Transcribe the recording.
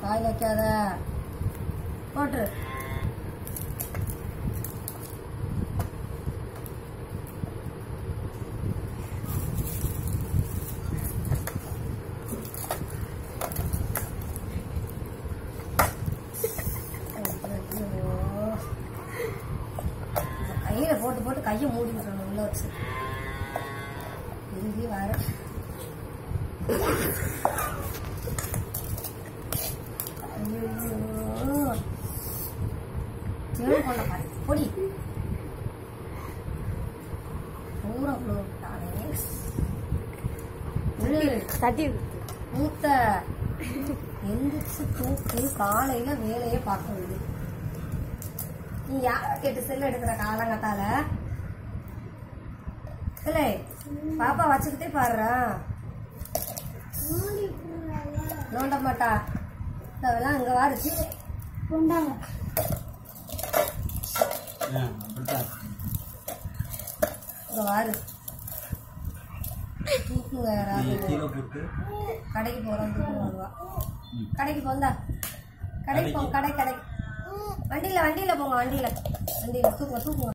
வாய் வைக்காத போட்டுரு ஐயோ. கையில போட்டு போட்டு கையை மூடி விட்டுறணும் உள்ள வச்சு இறுதி வர ஐயோ. தேடு கொண்ட பாரு பொடி பூரா உள்ள விட்டானே இரு. தட்டி மூத்த எந்திரிச்சு தூக்கு காலையில வேலையே பார்க்கறது நீ யார கேட்டு செல்ல எடுக்கிற காலங்கத்தால இல்லை பாப்பா வச்சுக்கிட்டே பாடுறா நோண்ட மாட்டா அதெல்லாம் அங்க வாருச்சு கொண்டாங்க அப்படித்தான் இங்க வாரு தூக்குங்க நீ யாராவது கீழே போட்டு கடைக்கு போறோம் தூக்கு வருவா ம். கடைக்கு போந்தா கடைக்கு போங்க கடை கடை வண்டியில வண்டியில போங்க வண்டியில வண்டியில தூக்குங்க தூக்குங்க